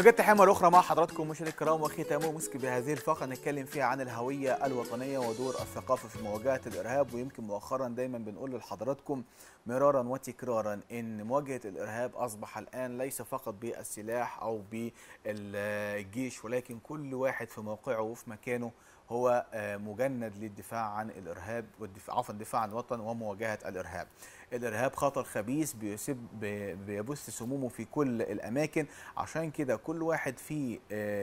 بجد تحية مرة أخرى مع حضراتكم مشاهدينا الكرام وختام مسك بهذه الفقرة نتكلم فيها عن الهوية الوطنية ودور الثقافة في مواجهة الإرهاب ويمكن مؤخرا دايما بنقول لحضراتكم مرارا وتكرارا إن مواجهة الإرهاب أصبح الآن ليس فقط بالسلاح أو بالجيش ولكن كل واحد في موقعه وفي مكانه هو مجند للدفاع عن الارهاب والدفاع عفوا الدفاع عن الوطن ومواجهه الارهاب. الارهاب خطر خبيث بيسب بيبث سمومه في كل الاماكن عشان كده كل واحد في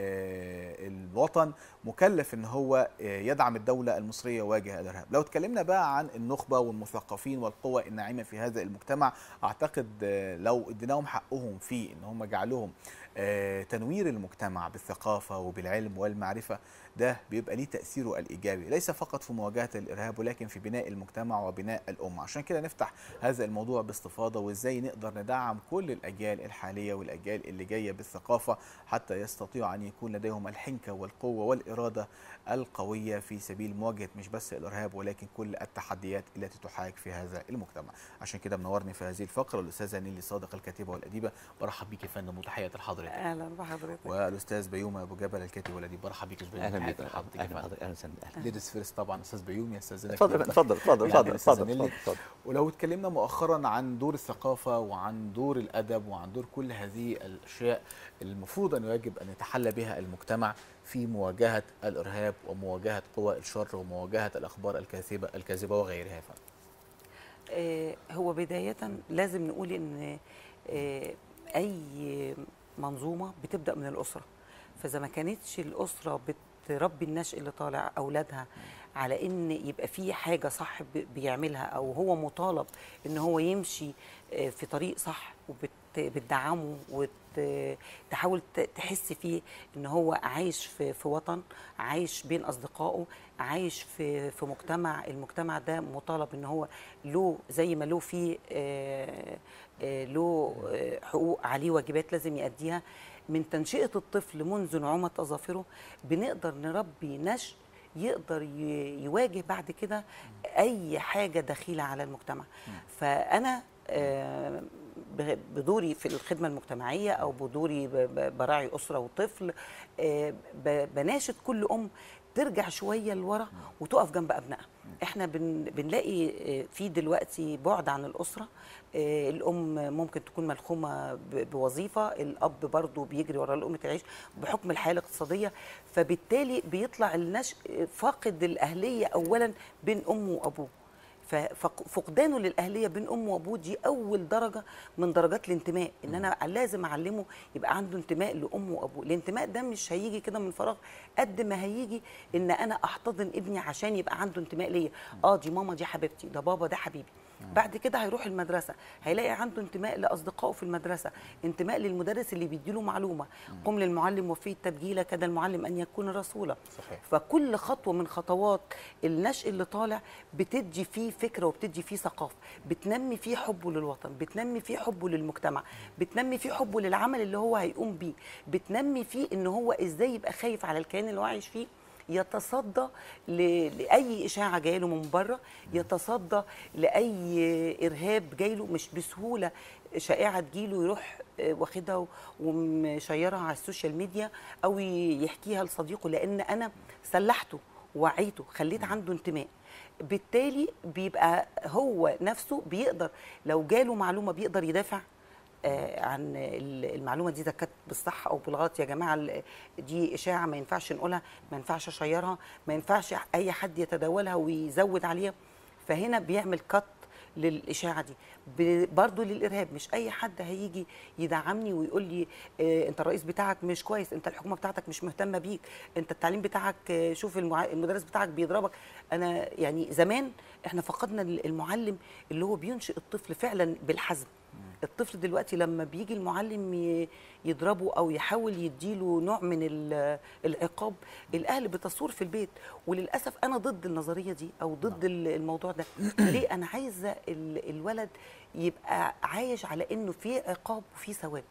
الوطن مكلف ان هو يدعم الدوله المصريه يواجه الارهاب. لو اتكلمنا بقى عن النخبه والمثقفين والقوى الناعمه في هذا المجتمع اعتقد لو اديناهم حقهم في ان هم جعلهم تنوير المجتمع بالثقافه وبالعلم والمعرفه ده بيبقى ليه تاثيره الايجابي ليس فقط في مواجهه الارهاب ولكن في بناء المجتمع وبناء الامه عشان كده نفتح هذا الموضوع باستفاضه وازاي نقدر ندعم كل الاجيال الحاليه والاجيال اللي جايه بالثقافه حتى يستطيعوا ان يكون لديهم الحنكه والقوه والاراده القويه في سبيل مواجهه مش بس الارهاب ولكن كل التحديات التي تحاك في هذا المجتمع عشان كده منورني في هذه الفقره الاستاذه نيلي صادق الكاتبه والاديبه برحب بيك يا فندم وتحيه لحضرتك اهلا بحضرتك والاستاذ بيومي ابو جبل الكاتب والاديب برحب بيك اهلا بيك حضرتك اهلا بحضرتك اهلا وسهلا ليديز فيرست طبعا استاذ بيومي استاذنك اتفضل اتفضل اتفضل اتفضل اتفضل اتفضل ولو اتكلمنا مؤخرا عن دور الثقافه وعن دور الادب وعن دور كل هذه الاشياء المفروض ان يجب ان يتحلى بها المجتمع في مواجهه الارهاب ومواجهه قوى الشر ومواجهه الاخبار الكاذبه الكاذبه وغيرها آه هو بدايه لازم نقول ان آه اي منظومه بتبدا من الاسره فاذا ما كانتش الاسره بتربي النشء اللي طالع اولادها على ان يبقى في حاجه صح بيعملها او هو مطالب ان هو يمشي في طريق صح وبتدعمه وتحاول تحس فيه ان هو عايش في, في وطن عايش بين اصدقائه عايش في في مجتمع المجتمع ده مطالب ان هو له زي ما له فيه له حقوق عليه واجبات لازم يأديها من تنشئه الطفل منذ نعومه اظافره بنقدر نربي نشء يقدر يواجه بعد كده اي حاجه دخيله على المجتمع فانا بدوري في الخدمه المجتمعيه او بدوري براعي اسره وطفل بناشد كل ام ترجع شويه لورا وتقف جنب ابنائها احنا بن بنلاقي في دلوقتي بعد عن الاسره الام ممكن تكون ملخومه بوظيفه الاب برضه بيجري ورا لقمه العيش بحكم الحياه الاقتصاديه فبالتالي بيطلع النشء فاقد الاهليه اولا بين امه وابوه ففقدانه للاهليه بين امه وابوه دي اول درجه من درجات الانتماء ان انا لازم اعلمه يبقى عنده انتماء لامه وابوه الانتماء ده مش هيجي كده من فراغ قد ما هيجي ان انا احتضن ابني عشان يبقى عنده انتماء ليا اه دي ماما دي حبيبتي ده بابا ده حبيبي بعد كده هيروح المدرسه هيلاقي عنده انتماء لاصدقائه في المدرسه انتماء للمدرس اللي بيديله معلومه قم للمعلم وفي التبجيل كاد المعلم ان يكون رسولا صحيح. فكل خطوه من خطوات النشء اللي طالع بتدي فيه فكره وبتدي فيه ثقافه بتنمي فيه حبه للوطن بتنمي فيه حبه للمجتمع بتنمي فيه حبه للعمل اللي هو هيقوم بيه بتنمي فيه ان هو ازاي يبقى خايف على الكيان اللي هو عايش فيه يتصدى لاي اشاعه جايه له من بره يتصدى لاي ارهاب جاي له مش بسهوله شائعه تجيله يروح واخدها ومشيرها على السوشيال ميديا او يحكيها لصديقه لان انا سلحته وعيته خليت عنده انتماء بالتالي بيبقى هو نفسه بيقدر لو جاله معلومه بيقدر يدافع آه عن المعلومه دي اذا كانت بالصح او بالغلط يا جماعه دي اشاعه ما ينفعش نقولها ما ينفعش اشيرها ما ينفعش اي حد يتداولها ويزود عليها فهنا بيعمل كت للاشاعه دي برضه للارهاب مش اي حد هيجي يدعمني ويقول لي آه انت الرئيس بتاعك مش كويس انت الحكومه بتاعتك مش مهتمه بيك انت التعليم بتاعك آه شوف المدرس بتاعك بيضربك انا يعني زمان احنا فقدنا المعلم اللي هو بينشئ الطفل فعلا بالحزم الطفل دلوقتي لما بيجي المعلم يضربه او يحاول يديله نوع من العقاب الاهل بتصور في البيت وللاسف انا ضد النظريه دي او ضد الموضوع ده ليه انا عايزه الولد يبقى عايش على انه في عقاب وفي ثواب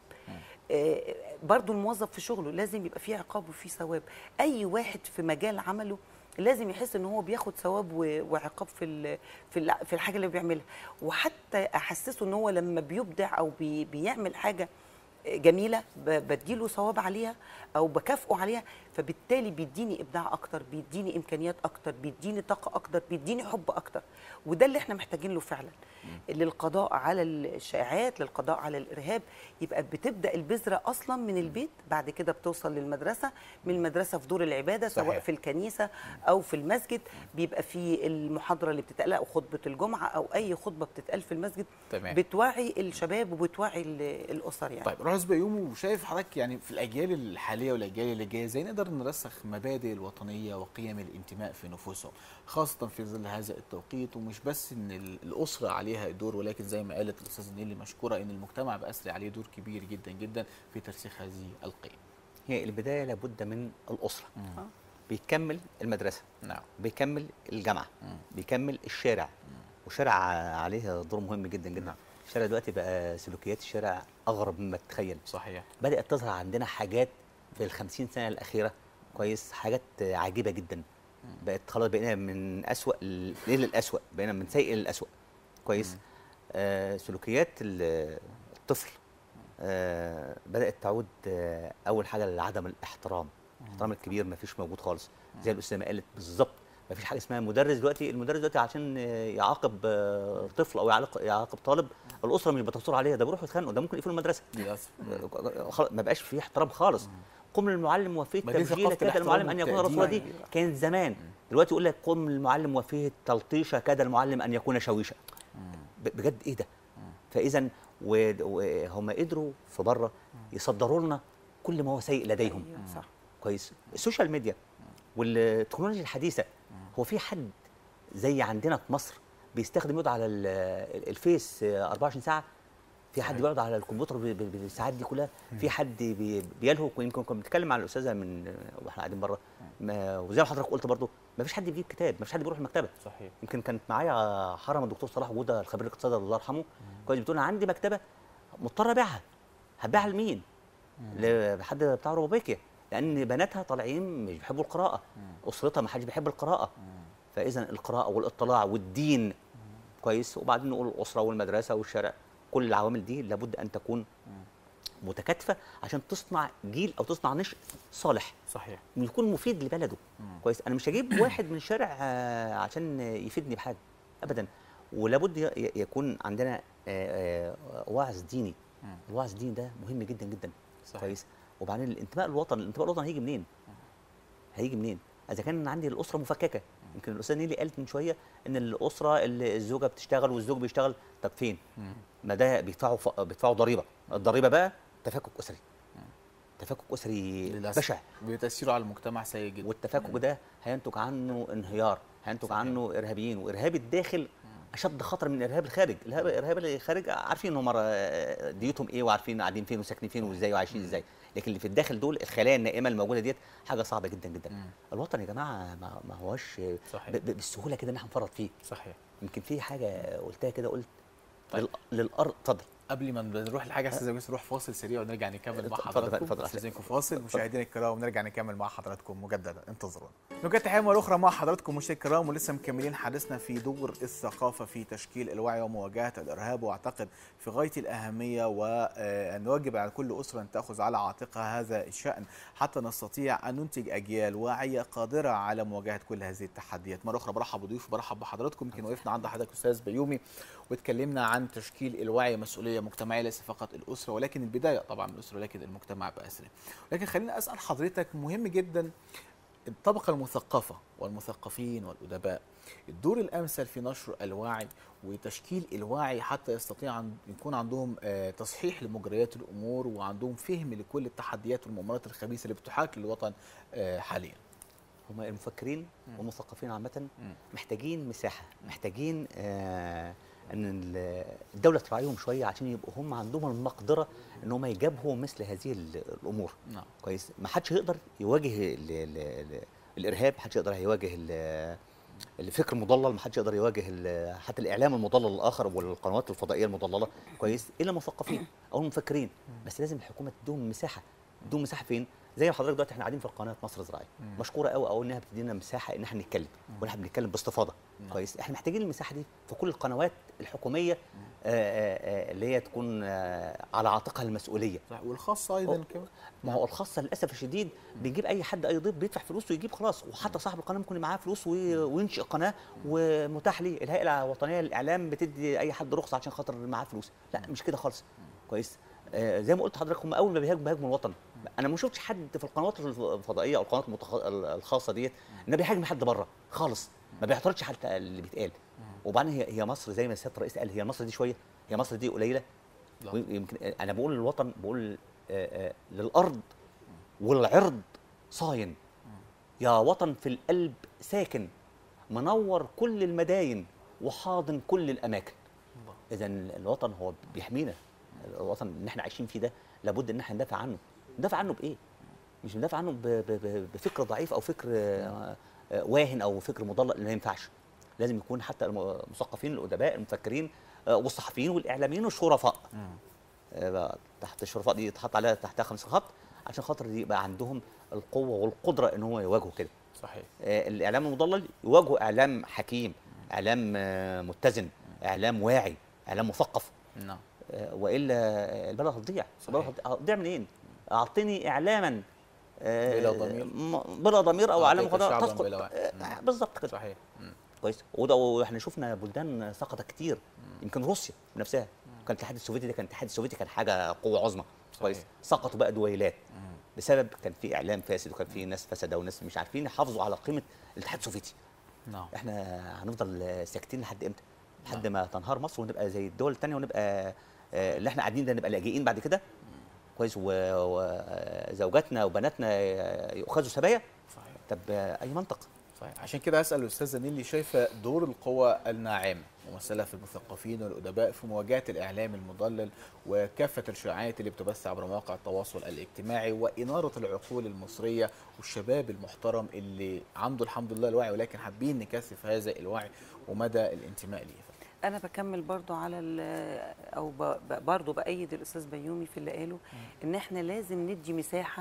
برضو الموظف في شغله لازم يبقى فيه عقاب وفيه ثواب اي واحد في مجال عمله لازم يحس ان هو بياخد ثواب وعقاب في في في الحاجه اللي بيعملها وحتى احسسه ان هو لما بيبدع او بي بيعمل حاجه جميله ب- بديله ثواب عليها او بكافئه عليها فبالتالي بيديني ابداع اكتر بيديني امكانيات اكتر بيديني طاقه اكتر بيديني حب اكتر وده اللي احنا محتاجين له فعلا للقضاء على الشائعات للقضاء على الارهاب يبقى بتبدا البذره اصلا من البيت بعد كده بتوصل للمدرسه من المدرسه في دور العباده سواء صحيح. في الكنيسه او في المسجد بيبقى في المحاضره اللي بتتقال او خطبه الجمعه او اي خطبه بتتقال في المسجد تمام. بتوعي الشباب وبتوعي ال- الاسر يعني طيب رئيس بيومي وشايف حضرتك يعني في الاجيال الحاليه والاجيال اللي جايه ازاي نقدر نرسخ مبادئ الوطنيه وقيم الانتماء في نفوسهم خاصه في ظل هذا التوقيت ومش بس ان ال- الاسره عليها دور ولكن زي ما قالت الاستاذه نيلي مشكوره ان المجتمع باسري عليه دور كبير جدا جدا في ترسيخ هذه القيم هي البدايه لابد من الاسره آه. بيكمل المدرسه نعم بيكمل الجامعه بيكمل الشارع والشارع عليه دور مهم جدا جدا نعم. الشارع دلوقتي بقى سلوكيات الشارع اغرب مما تتخيل صحيح بدات تظهر عندنا حاجات في الخمسين سنه الاخيره كويس حاجات عجيبه جدا بقت خلاص بقينا من اسوأ ل- للاسوأ بقينا من سيء للاسوأ كويس آه سلوكيات ال- الطفل آه بدات تعود آه اول حاجه لعدم الاحترام الاحترام الكبير ما فيش موجود خالص زي الاستاذه ما قالت بالظبط ما فيش حاجه اسمها مدرس دلوقتي المدرس دلوقتي عشان آه، يعاقب آه، طفل او يعاقب يعاقب طالب الاسره مش بتصور عليها ده بيروحوا يتخانقوا ده ممكن يقفلوا المدرسه للاسف خلاص ما بقاش فيه احترام خالص قم للمعلم وفيه ما دي التبجيل ثقافة كاد الاحترام المعلم ان يكون رسولا دي والتقدير. كان زمان دلوقتي يقول لك قم للمعلم وفيه التلطيشه كاد المعلم ان يكون شويشا ب- بجد ايه ده فاذا و- وهم قدروا في بره يصدروا لنا كل ما هو سيء لديهم أيوة، صح كويس السوشيال ميديا والتكنولوجيا الحديثه هو في حد زي عندنا في مصر بيستخدم يقعد على ال- الفيس 24 ساعه في حد بيقعد على الكمبيوتر ب- ب- بالساعات دي كلها في حد بي- بيلهو ويمكن كنا بنتكلم مع الاستاذه من واحنا قاعدين بره ما- وزي ما حضرتك قلت برضو ما فيش حد بيجيب كتاب ما فيش حد بيروح المكتبه صحيح يمكن كانت معايا حرم الدكتور صلاح جوده الخبير الاقتصادي الله يرحمه كويس بتقول انا عندي مكتبه مضطر ابيعها هتبيعها لمين؟ لحد بتاع روبابيكيا لان بناتها طالعين مش بيحبوا القراءه اسرتها ما حدش بيحب القراءه فاذا القراءه والاطلاع والدين كويس وبعدين نقول الاسره والمدرسه والشارع كل العوامل دي لابد ان تكون متكاتفه عشان تصنع جيل او تصنع نشء صالح صحيح يكون مفيد لبلده كويس انا مش هجيب واحد من الشارع آه، عشان يفيدني بحاجه ابدا ولابد ي- ي- يكون عندنا آه، آه، وعظ ديني الوعظ الديني ده مهم جدا جدا صحيح. كويس وبعدين الانتماء للوطن الانتماء للوطن هيجي منين هيجي منين اذا كان عندي الاسره مفككه يمكن الاستاذه نيلي قالت من شويه ان الاسره اللي الزوجه بتشتغل والزوج بيشتغل طب فين ما ده بيدفعوا ف... بيدفعوا ضريبه الضريبه بقى تفكك اسري تفكك اسري للاسف بشع بتاثيره على المجتمع سيء جدا والتفكك ده هينتج عنه انهيار هينتج صحيح. عنه ارهابيين وارهاب الداخل اشد خطر من ارهاب الخارج الارهاب الارهاب الخارج عارفين هم ديوتهم ايه وعارفين قاعدين فين وساكنين فين وازاي وعايشين ازاي لكن اللي في الداخل دول الخلايا النائمه الموجوده ديت حاجه صعبه جدا جدا مم. الوطن يا جماعه ما, ما هوش صحيح. ب- ب- بالسهوله كده ان احنا نفرط فيه صحيح يمكن في حاجه قلتها كده قلت طيب. لل- للارض اتفضل قبل ما نروح لحاجه استاذ يوسف نروح فاصل سريع ونرجع نكمل مع اتفضل- حضراتكم اتفضل. استاذنكم فاصل مشاهدينا الكرام ونرجع نكمل مع حضراتكم مجددا انتظرونا نوجد تحيه مره اخرى مع حضراتكم مشاهدينا الكرام ولسه مكملين حديثنا في دور الثقافه في تشكيل الوعي ومواجهه الارهاب واعتقد في غايه الاهميه وان واجب على كل اسره ان تاخذ على عاتقها هذا الشان حتى نستطيع ان ننتج اجيال واعيه قادره على مواجهه كل هذه التحديات مره اخرى برحب بضيوف برحب بحضراتكم يمكن وقفنا عند حضرتك استاذ بيومي واتكلمنا عن تشكيل الوعي مسؤوليه مجتمعيه ليس فقط الاسره ولكن البدايه طبعا من الاسره ولكن المجتمع باسره لكن خليني اسال حضرتك مهم جدا الطبقه المثقفه والمثقفين والادباء الدور الامثل في نشر الوعي وتشكيل الوعي حتى يستطيع ان يكون عندهم آه، تصحيح لمجريات الامور وعندهم فهم لكل التحديات والمؤامرات الخبيثه اللي بتحاك للوطن آه، حاليا هم المفكرين والمثقفين عامة محتاجين مساحة محتاجين آه ان ال- الدولة تراعيهم شوية عشان يبقوا هم عندهم المقدرة ان هم يجابهوا مثل هذه ال- الامور نعم كويس ما حدش يقدر يواجه ال ال ال الارهاب ما حدش يقدر يواجه ال- الفكر المضلل ما حدش يقدر يواجه ال- حتى الاعلام المضلل الاخر والقنوات الفضائيه المضلله كويس الا المثقفين او المفكرين بس لازم الحكومه تديهم مساحه تديهم مساحه فين زي ما حضرتك دلوقتي احنا قاعدين في قناه مصر الزراعيه مشكوره قوي قوي انها بتدينا مساحه ان احنا نتكلم وان احنا بنتكلم باستفاضه كويس احنا محتاجين المساحه دي في كل القنوات الحكوميه آه، آه، آه، اللي هي تكون آه، على عاتقها المسؤوليه صح والخاصه ايضا كمان ما هو الخاصه للاسف الشديد بيجيب اي حد اي ضيف بيدفع فلوس ويجيب خلاص وحتى صاحب القناه ممكن معاه فلوس وي- وينشئ قناه ومتاح ليه الهيئه الوطنيه للاعلام بتدي اي حد رخصه عشان خاطر معاه فلوس لا مش كده خالص كويس آه زي ما قلت لحضرتك هم اول ما بيهاجموا بيهاجموا الوطن انا ما شفتش حد في القنوات الفضائيه او القنوات المتخ... الخاصه ديت انه بيهاجم حد بره خالص ما بيعترضش حتى اللي بيتقال وبعدين هي هي مصر زي ما سياده الرئيس قال هي مصر دي شويه هي مصر دي قليله لا. ويمكن انا بقول للوطن بقول آه، آه، للارض والعرض صاين يا وطن في القلب ساكن منور كل المداين وحاضن كل الاماكن اذا الوطن هو بيحمينا الوطن اللي احنا عايشين فيه ده لابد ان احنا ندافع عنه ندافع عنه بايه مش ندافع عنه ب- ب- ب- بفكر ضعيف او فكر آه، آه، واهن او فكر مضلل ما ينفعش لازم يكون حتى المثقفين الادباء المفكرين آه، والصحفيين والاعلاميين والشرفاء آه، بقى تحت الشرفاء دي يتحط عليها تحتها خمس خط عشان خاطر يبقى عندهم القوه والقدره ان هم يواجهوا كده صحيح آه، الاعلام المضلل يواجهوا اعلام حكيم اعلام آه، متزن اعلام واعي اعلام مثقف نعم آه، والا آه، البلد هتضيع البلد صحيح. هتضيع- هتضيع منين اعطني اعلاما آه، بلا ضمير. م- بلا ضمير او اعلام أعطيك قدرة شعباً تسقط بلا وعي. آه، نعم. بالظبط كده صحيح مم. كويس وده واحنا شفنا بلدان سقطت كتير يمكن روسيا نفسها كان الاتحاد السوفيتي ده كان الاتحاد السوفيتي كان حاجه قوه عظمى كويس صحيح. سقطوا بقى دويلات بسبب كان في اعلام فاسد وكان في ناس فسده وناس مش عارفين يحافظوا على قيمه الاتحاد السوفيتي نعم احنا هنفضل ساكتين لحد امتى لحد ما تنهار مصر ونبقى زي الدول الثانيه ونبقى آه، اللي احنا قاعدين ده نبقى لاجئين بعد كده كويس وزوجاتنا وبناتنا يؤخذوا سبايا صحيح طب آه، اي منطق صحيح عشان كده اسال الاستاذه نيلي شايفه دور القوى الناعمه ممثله في المثقفين والادباء في مواجهه الاعلام المضلل وكافه الشائعات اللي بتبث عبر مواقع التواصل الاجتماعي واناره العقول المصريه والشباب المحترم اللي عنده الحمد لله الوعي ولكن حابين نكثف هذا الوعي ومدى الانتماء ليه انا بكمل برضو على ال- او ب- ب- برضو بايد الاستاذ بيومي في اللي قاله ان احنا لازم ندي مساحه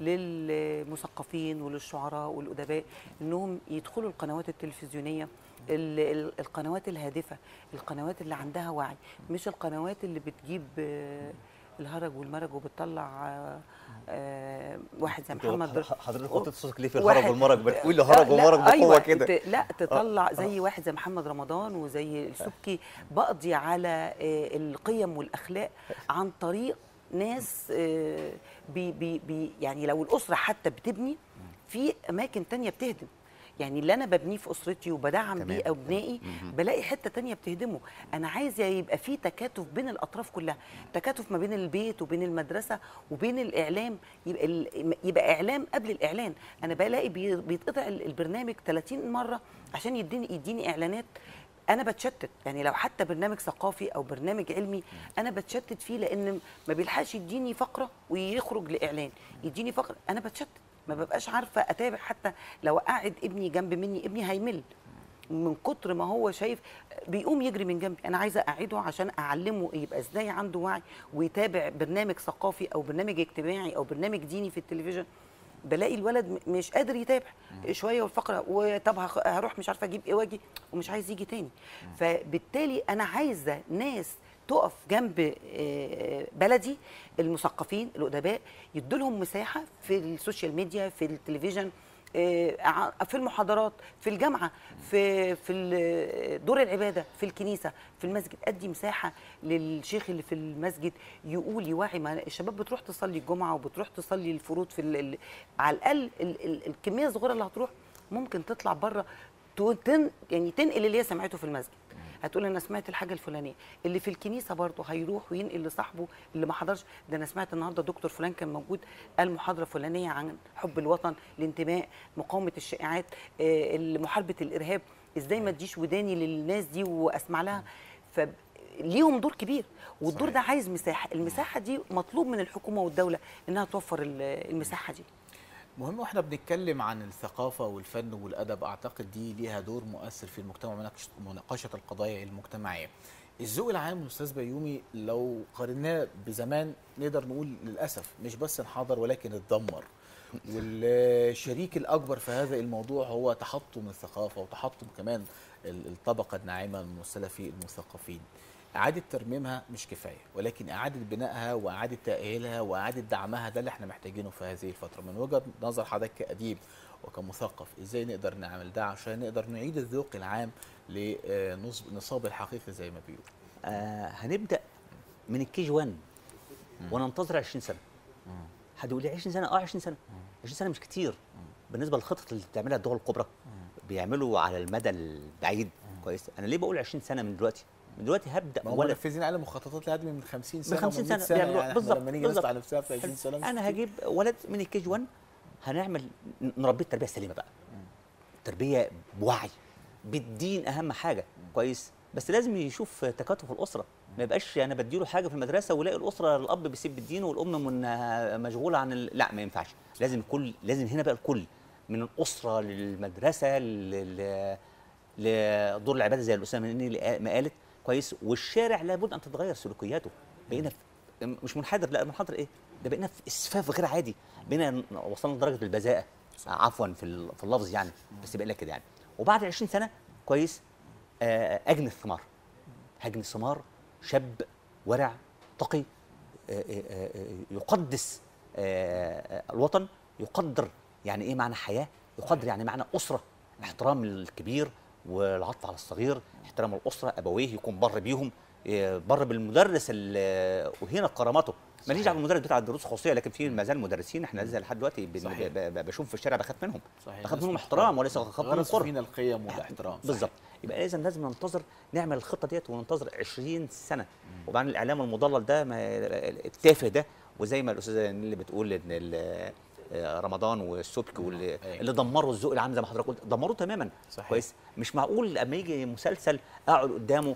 للمثقفين وللشعراء والادباء انهم يدخلوا القنوات التلفزيونيه ال- ال- القنوات الهادفه القنوات اللي عندها وعي مش القنوات اللي بتجيب آه، الهرج والمرج وبتطلع آه، آه، واحد زي محمد در- حضرتك وطيت صوتك ليه في واحد- الهرج والمرج بتقول لي آه، هرج لا، ومرج بقوه أيوة كده ت- لا تطلع زي واحد زي محمد رمضان وزي السبكي بقضي على آه، القيم والاخلاق عن طريق ناس آه، بي بي بي يعني لو الاسره حتى بتبني في اماكن تانية بتهدم يعني اللي انا ببنيه في اسرتي وبدعم تمام. بيه ابنائي بلاقي حته تانية بتهدمه انا عايزه يبقى في تكاتف بين الاطراف كلها تكاتف ما بين البيت وبين المدرسه وبين الاعلام يبقى ال- يبقى اعلام قبل الاعلان انا بلاقي بي- بيتقطع ال- البرنامج 30 مره عشان يديني يديني اعلانات انا بتشتت يعني لو حتى برنامج ثقافي او برنامج علمي انا بتشتت فيه لان ما بيلحقش يديني فقره ويخرج لاعلان يديني فقره انا بتشتت ما ببقاش عارفه اتابع حتى لو قاعد ابني جنب مني ابني هيمل من كتر ما هو شايف بيقوم يجري من جنبي انا عايزه اقعده عشان اعلمه يبقى ازاي عنده وعي ويتابع برنامج ثقافي او برنامج اجتماعي او برنامج ديني في التلفزيون بلاقي الولد م- مش قادر يتابع شويه والفقره وطب هخ- هروح مش عارفه اجيب ايه واجي ومش عايز يجي تاني فبالتالي انا عايزه ناس تقف جنب آه، بلدي المثقفين الادباء يدوا لهم مساحه في السوشيال ميديا في التلفزيون آه، ع- في المحاضرات في الجامعه في في ال- دور العباده في الكنيسه في المسجد ادي مساحه للشيخ اللي في المسجد يقول يوعي ما الشباب بتروح تصلي الجمعه وبتروح تصلي الفروض في ال- ال- على الاقل ال- ال- الكميه الصغيره اللي هتروح ممكن تطلع بره تن يعني تنقل اللي هي سمعته في المسجد هتقول انا سمعت الحاجه الفلانيه اللي في الكنيسه برضه هيروح وينقل لصاحبه اللي ما حضرش ده انا سمعت النهارده دكتور فلان كان موجود قال محاضره فلانيه عن حب الوطن الانتماء مقاومه الشائعات آه، محاربه الارهاب ازاي ما اديش وداني للناس دي واسمع لها فليهم دور كبير والدور صحيح. ده عايز مساحه المساحه دي مطلوب من الحكومه والدوله انها توفر ال- المساحه دي مهم واحنا بنتكلم عن الثقافة والفن والأدب أعتقد دي ليها دور مؤثر في المجتمع ومناقشة- مناقشة القضايا المجتمعية الذوق العام أستاذ بيومي لو قارناه بزمان نقدر نقول للأسف مش بس انحدر ولكن اتدمر والشريك الاكبر في هذا الموضوع هو تحطم الثقافه وتحطم كمان ال- الطبقه الناعمه الممثله في المثقفين اعاده ترميمها مش كفايه ولكن اعاده بنائها واعاده تاهيلها واعاده دعمها ده اللي احنا محتاجينه في هذه الفتره من وجهه نظر حضرتك كاديب وكمثقف ازاي نقدر نعمل ده عشان نقدر نعيد الذوق العام لنصاب الحقيقي زي ما بيقولوا آه هنبدا من الكي جي 1 وننتظر 20 سنه حد يقول لي 20 سنه اه 20 سنه 20 سنه مش كتير بالنسبه للخطط اللي بتعملها الدول الكبرى بيعملوا على المدى البعيد كويس انا ليه بقول 20 سنه من دلوقتي من دلوقتي هبدا ما هم ولا منفذين على مخططات لهدم من 50 سنه 50 ومن 100 سنة سنه بيعملوها. يعني احنا بالظبط، لما نيجي بالظبط. نطلع نفسها في 20 سنه مش انا كتير. هجيب ولد من الكي جي 1 هنعمل نربيه التربيه السليمه بقى تربيه بوعي بالدين اهم حاجه كويس بس لازم يشوف تكاتف الاسره ما يبقاش انا بديله حاجه في المدرسه ولاقي الاسره الاب بيسيب الدين والام من مشغوله عن ال... لا ما ينفعش لازم الكل لازم هنا بقى الكل من الاسره للمدرسه لل... لدور العباده زي الاستاذه مني ما قالت كويس والشارع لابد ان تتغير سلوكياته بقينا في مش منحدر لا منحدر ايه ده بقينا في اسفاف غير عادي بقينا وصلنا لدرجه البذاءه عفوا في ال- في اللفظ يعني بس بقى لك كده يعني وبعد 20 سنه كويس آه، اجني الثمار هجني ثمار شاب ورع تقي آه، آه، آه، يقدس آه، آه، الوطن يقدر يعني ايه معنى حياه يقدر يعني معنى اسره احترام الكبير والعطف على الصغير احترام الاسره ابويه يكون بر بيهم آه، بر بالمدرس اللي اهين كرامته ماليش دعوه بالمدرس بتاع الدروس الخصوصيه لكن في ما زال مدرسين احنا لسه لحد دلوقتي بن- صحيح. ب- ب- بشوف في الشارع بخاف منهم صحيح. بخاف ناس منهم محترمة. احترام وليس بخاف منهم غرسوا كره فينا القيم والاحترام صحيح. بالظبط يبقى اذا لازم ننتظر نعمل الخطه ديت وننتظر 20 سنه وبعدين الاعلام المضلل ده ما التافه ده وزي ما الاستاذه اللي بتقول ان ال- آه، رمضان والسبكي واللي أيوة. اللي دمروا الذوق العام زي ما حضرتك قلت دمروه تماما صحيح. كويس مش معقول لما يجي مسلسل اقعد قدامه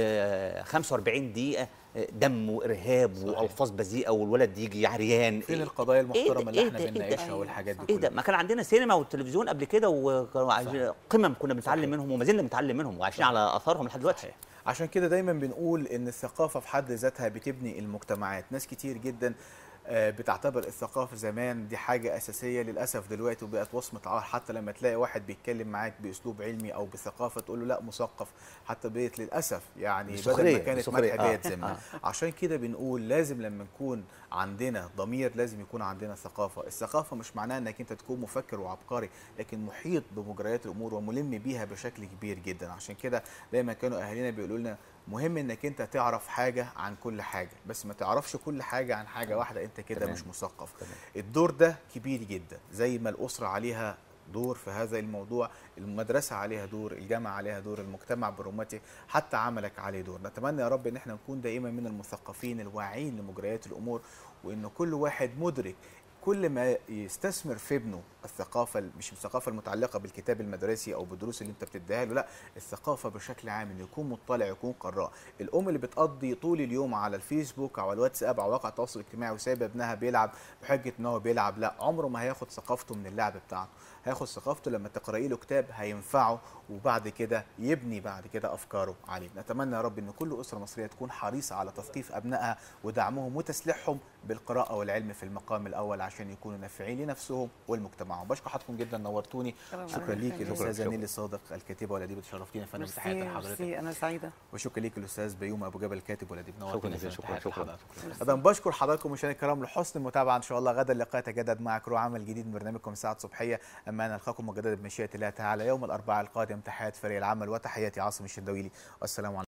آه، 45 دقيقه آه، دم وارهاب صحيح. والفاظ بذيئه والولد يجي عريان فين إيه- القضايا إيه ده- المحترمه اللي إيه احنا ده- إيه ده؟ بنناقشها والحاجات دي ايه ده كلها ما كان عندنا سينما والتلفزيون قبل كده وكانوا عايزين- صحيح. قمم كنا بنتعلم صحيح. منهم وما زلنا بنتعلم منهم وعايشين على اثارهم لحد دلوقتي صحيح عشان كده دايما بنقول ان الثقافه في حد ذاتها بتبني المجتمعات ناس كتير جدا آه، بتعتبر الثقافه زمان دي حاجه اساسيه للاسف دلوقتي وبقت وصمه عار حتى لما تلاقي واحد بيتكلم معاك باسلوب علمي او بثقافه تقول له لا مثقف حتى بقت للاسف يعني بدل بسخرية، ما كانت بسخرية، مدح آه، بقت ذمه آه. عشان كده بنقول لازم لما نكون عندنا ضمير لازم يكون عندنا ثقافه الثقافه مش معناها انك انت تكون مفكر وعبقري لكن محيط بمجريات الامور وملم بيها بشكل كبير جدا عشان كده دايما كانوا اهالينا بيقولوا لنا مهم انك انت تعرف حاجه عن كل حاجه بس ما تعرفش كل حاجه عن حاجه واحده انت كده تمام. مش مثقف تمام. الدور ده كبير جدا زي ما الاسره عليها دور في هذا الموضوع المدرسة عليها دور الجامعة عليها دور المجتمع برمته حتى عملك عليه دور نتمنى يا رب ان احنا نكون دائما من المثقفين الواعيين لمجريات الامور وان كل واحد مدرك كل ما يستثمر في ابنه الثقافة مش الثقافة المتعلقة بالكتاب المدرسي أو بالدروس اللي أنت بتديها له لا الثقافة بشكل عام إنه يكون مطلع يكون قراء الأم اللي بتقضي طول اليوم على الفيسبوك أو على الواتساب أو مواقع التواصل الاجتماعي وسايبة ابنها بيلعب بحجة إن هو بيلعب لا عمره ما هياخد ثقافته من اللعب بتاعته هياخد ثقافته لما تقرأي له كتاب هينفعه وبعد كده يبني بعد كده أفكاره عليه نتمنى يا رب إن كل أسرة مصرية تكون حريصة على تثقيف أبنائها ودعمهم وتسليحهم بالقراءة والعلم في المقام الأول عشان يكونوا نافعين لنفسهم والمجتمع بشكر حضراتكم جدا نورتوني شكراً. شكرا ليك شكراً. الأستاذة شكراً. نيلي صادق الكاتبة والأديبة شرفتينا فأنا ميرسي تحياتي لحضرتك ميرسي انا سعيده وشكرا ليك الاستاذ بيومي ابو جبل الكاتب والاديب شكراً نورتنا جزيلاً، فأنا شكراً، تحياتي شكراً. لحضرتك. ايضا بشكر حضراتكم مشاهدينا الكرام لحسن المتابعه ان شاء الله غدا اللقاء يتجدد معك رو عمل جديد من برنامجكم ساعه صبحيه اما انا القاكم مجددا بمشيئه الله تعالى يوم الاربعاء القادم تحيات فريق العمل وتحياتي عاصم الشندويلي والسلام عليكم